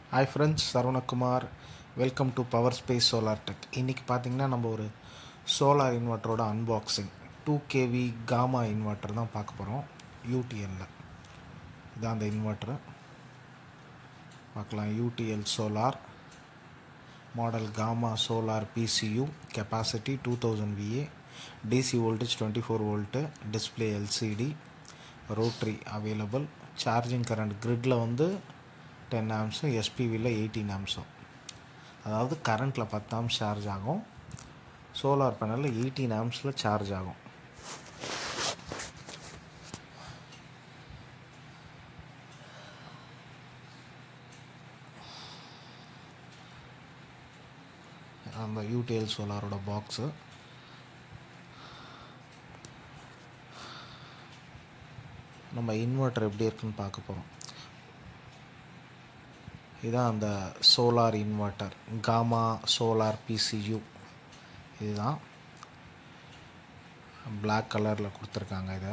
hi friends Saravanakumar welcome to power space solar tech இன்றைக்கி பார்த்தீங்கன்னா நம்ம ஒரு சோலார் இன்வெர்ட்டரோட unboxing two KV Gamma inverter தான் பார்க்க போகிறோம் யூடிஎல்லில் இதான் அந்த இன்வெர்ட்டரு பார்க்கலாம் UTL solar model Gamma solar PCU capacity two thousand VA DC voltage twenty four volt display LCD rotary available charging current கிரிட்டில் வந்து டென் ஆம்ஸும் எஸ்பிவியில் எயிட்டீன் ஆம்ஸும் அதாவது கரண்ட்டில் பத்து ஆம்ஸ் சார்ஜ் ஆகும் சோலார் பேனலில் எயிட்டீன் ஆம்ஸில் சார்ஜ் ஆகும் அந்த யூடிஎல் சோலாரோட பாக்ஸு நம்ம இன்வெர்ட்டர் எப்படி இருக்குன்னு பார்க்க போகிறோம் இதுதான் அந்த solar inverter Gamma solar PCU இதுதான் பிளாக் கலரில் கொடுத்துருக்காங்க இதை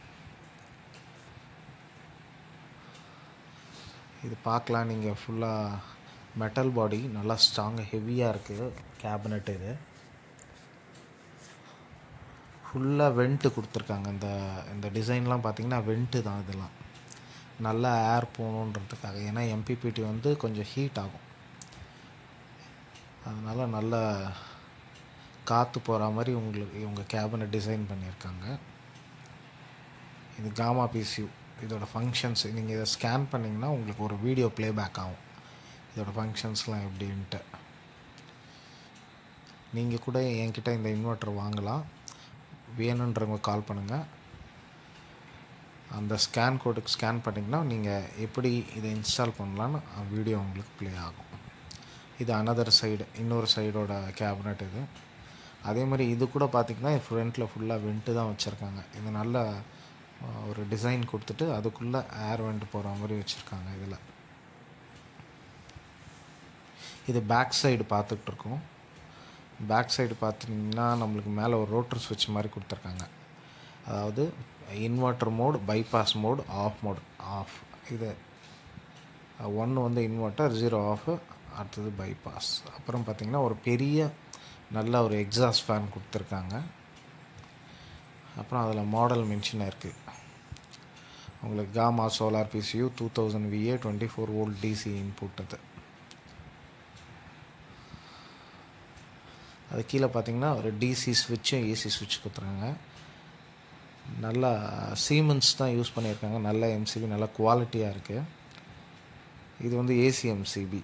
இது பார்க்கலாம் நீங்கள் ஃபுல்லாக மெட்டல் பாடி நல்லா ஸ்ட்ராங்காக ஹெவியாக இருக்குது கேபினட் இது ஃபுல்லாக வெண்ட்டு கொடுத்துருக்காங்க இந்த இந்த டிசைன்லாம் பார்த்தீங்கன்னா வெண்ட்டு தான் இதெல்லாம் நல்லா ஏர் போகணுன்றதுக்காக ஏன்னா எம்பிபிடி வந்து கொஞ்சம் ஹீட் ஆகும் அதனால் நல்ல காற்று போகிற மாதிரி உங்களுக்கு இவங்க கேபினை டிசைன் பண்ணியிருக்காங்க இது காமா பிசியூ இதோட ஃபங்க்ஷன்ஸ் நீங்கள் இதை ஸ்கேன் பண்ணிங்கன்னா உங்களுக்கு ஒரு வீடியோ ப்ளேபேக் ஆகும் இதோட ஃபங்க்ஷன்ஸ்லாம் எப்படின்ட்டு நீங்கள் கூட என்கிட்ட இந்த இன்வெர்ட்டர் வாங்கலாம் வேணுன்றவங்க கால் பண்ணுங்கள் அந்த ஸ்கேன் கோடுக்கு ஸ்கேன் பண்ணிங்கன்னா நீங்கள் எப்படி இதை இன்ஸ்டால் பண்ணலான்னு வீடியோ உங்களுக்கு ப்ளே ஆகும் இது அனதர் சைடு இன்னொரு சைடோட கேபினட் இது அதே மாதிரி இது கூட பார்த்திங்கன்னா ஃப்ரண்ட்டில் ஃபுல்லாக வெண்ட்டு தான் வச்சுருக்காங்க இது நல்ல ஒரு டிசைன் கொடுத்துட்டு அதுக்குள்ளே ஏர் வெண்ட் போகிற மாதிரி வச்சுருக்காங்க இதில் இது பேக் சைடு பார்த்துட்ருக்கோம் பேக் சைடு பார்த்தீங்கன்னா நம்மளுக்கு மேலே ஒரு ரோட்டர் ஸ்விட்ச் மாதிரி கொடுத்துருக்காங்க அதாவது inverter mode bypass mode off mode off இது ஒன்று வந்து இன்வெர்ட்டர் ஜீரோ ஆஃப் அடுத்தது பைபாஸ் அப்புறம் பார்த்திங்கன்னா ஒரு பெரிய நல்ல ஒரு எக்ஸாஸ்ட் ஃபேன் கொடுத்துருக்காங்க அப்புறம் அதில் மாடல் மென்ஷன் இருக்குது உங்களுக்கு Gamma solar PCU two thousand VA twenty four volt DC input அது அது கீழே பார்த்தீங்கன்னா ஒரு டிசி ஸ்விட்சும் ஏசி ஸ்விட்ச் கொடுத்துருக்காங்க நல்லா சீமன்ஸ் தான் யூஸ் பண்ணியிருக்காங்க நல்ல எம்சிபி நல்ல குவாலிட்டியாக இருக்குது இது வந்து ஏசி எம்சிபி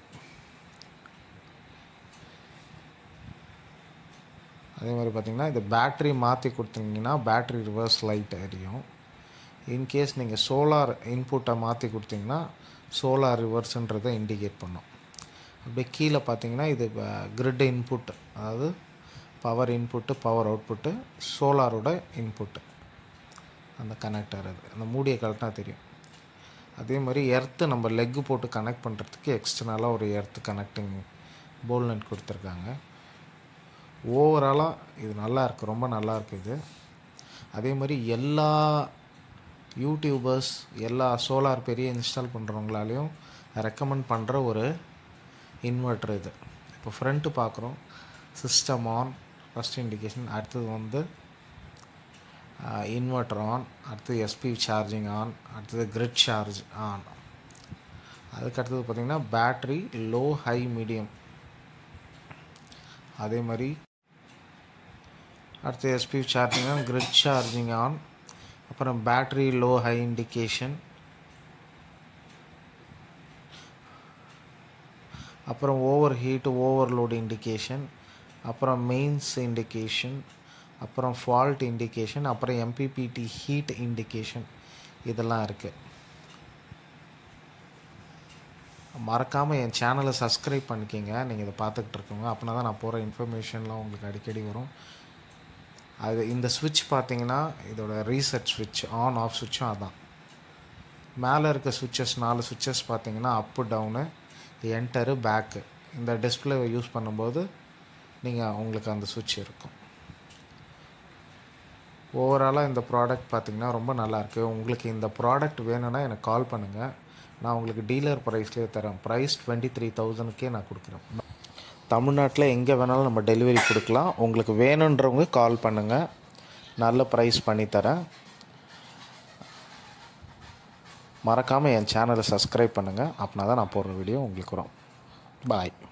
அதே மாதிரி பார்த்திங்கன்னா இது பேட்ரி மாற்றி கொடுத்தீங்கன்னா பேட்ரி ரிவர்ஸ் லைட் எரியும் இன்கேஸ் நீங்கள் சோலார் இன்புட்டை மாற்றி கொடுத்தீங்கன்னா சோலார் ரிவர்ஸுன்றதை இண்டிகேட் பண்ணும் அப்படியே கீழே பார்த்தீங்கன்னா இது கிரிட் இன்புட் அதாவது பவர் இன்புட்டு பவர் அவுட்புட்டு சோலாரோட இன்புட்டு அந்த கனெக்டர் அது அந்த மூடியை கலட்டினா தெரியும் அதே மாதிரி எர்த்து நம்ம லெக்கு போட்டு கனெக்ட் பண்ணுறதுக்கு எக்ஸ்டர்னலாக ஒரு எர்த்து கனெக்டிங் போல் நெட் கொடுத்துருக்காங்க ஓவராலாக இது நல்லா இருக்குது ரொம்ப நல்லா இருக்குது இது அதே மாதிரி எல்லா யூடியூபர்ஸ் எல்லா சோலார் பெரிய இன்ஸ்டால் பண்ணுறவங்களாலையும் ரெக்கமெண்ட் பண்ணுற ஒரு இன்வெர்ட்ரு இது இப்போ ஃப்ரண்ட்டு பார்க்குறோம் சிஸ்டம் ஆன் ஃபஸ்ட் இண்டிகேஷன் அடுத்தது வந்து இன்வெர்ட்டர் ஆன் அடுத்தது எஸ்பி சார்ஜிங் ஆன் அடுத்தது கிரிட் சார்ஜ் ஆன் அதுக்கு அடுத்தது பார்த்திங்கன்னா பேட்ரி லோ ஹை மீடியம் அதே மாதிரி அடுத்து SP charging on grid charging on அப்புறம் பேட்ரி லோ ஹை இண்டிகேஷன் அப்புறம் ஓவர் ஹீட் ஓவர்லோட் இண்டிகேஷன் அப்புறம் மெயின்ஸ் இண்டிகேஷன் அப்புறம் ஃபால்ட் இண்டிகேஷன் அப்புறம் எம்பிபிடி ஹீட் இண்டிகேஷன் இதெல்லாம் இருக்குது மறக்காமல் என் சேனலை சப்ஸ்கிரைப் பண்ணிக்கிங்க நீங்கள் இதை பார்த்துக்கிட்டு இருக்கோங்க அப்படின்னா தான் நான் போகிற இன்ஃபர்மேஷன்லாம் உங்களுக்கு அடிக்கடி வரும் அது இந்த ஸ்விட்ச் பார்த்தீங்கன்னா இதோட ரீசெட் ஸ்விட்ச் ஆன் ஆஃப் ஸ்விட்சும் அதான் மேலே இருக்க சுவிட்சஸ் நாலு சுவிட்சஸ் பார்த்தீங்கன்னா அப்பு டவுனு என்டரு பேக்கு இந்த டிஸ்பிளே யூஸ் பண்ணும்போது நீங்கள் உங்களுக்கு அந்த சுவிட்ச் இருக்கும் ஓவராலாக இந்த ப்ராடக்ட் பார்த்திங்கன்னா ரொம்ப நல்லாயிருக்கு உங்களுக்கு இந்த ப்ராடக்ட் வேணும்னா எனக்கு கால் பண்ணுங்கள் நான் உங்களுக்கு டீலர் ப்ரைஸ்லேயே தரேன் ப்ரைஸ் டுவெண்ட்டி த்ரீ தௌசண்ட்க்கே நான் கொடுக்குறேன் தமிழ்நாட்டில் எங்கே வேணாலும் நம்ம டெலிவரி கொடுக்கலாம் உங்களுக்கு வேணுன்றவங்க கால் பண்ணுங்கள் நல்ல ப்ரைஸ் பண்ணித்தரேன் மறக்காமல் என் சேனலை சப்ஸ்கிரைப் பண்ணுங்கள் அப்படின்னா தான் நான் போடுற வீடியோ உங்களுக்கு வரும் பாய்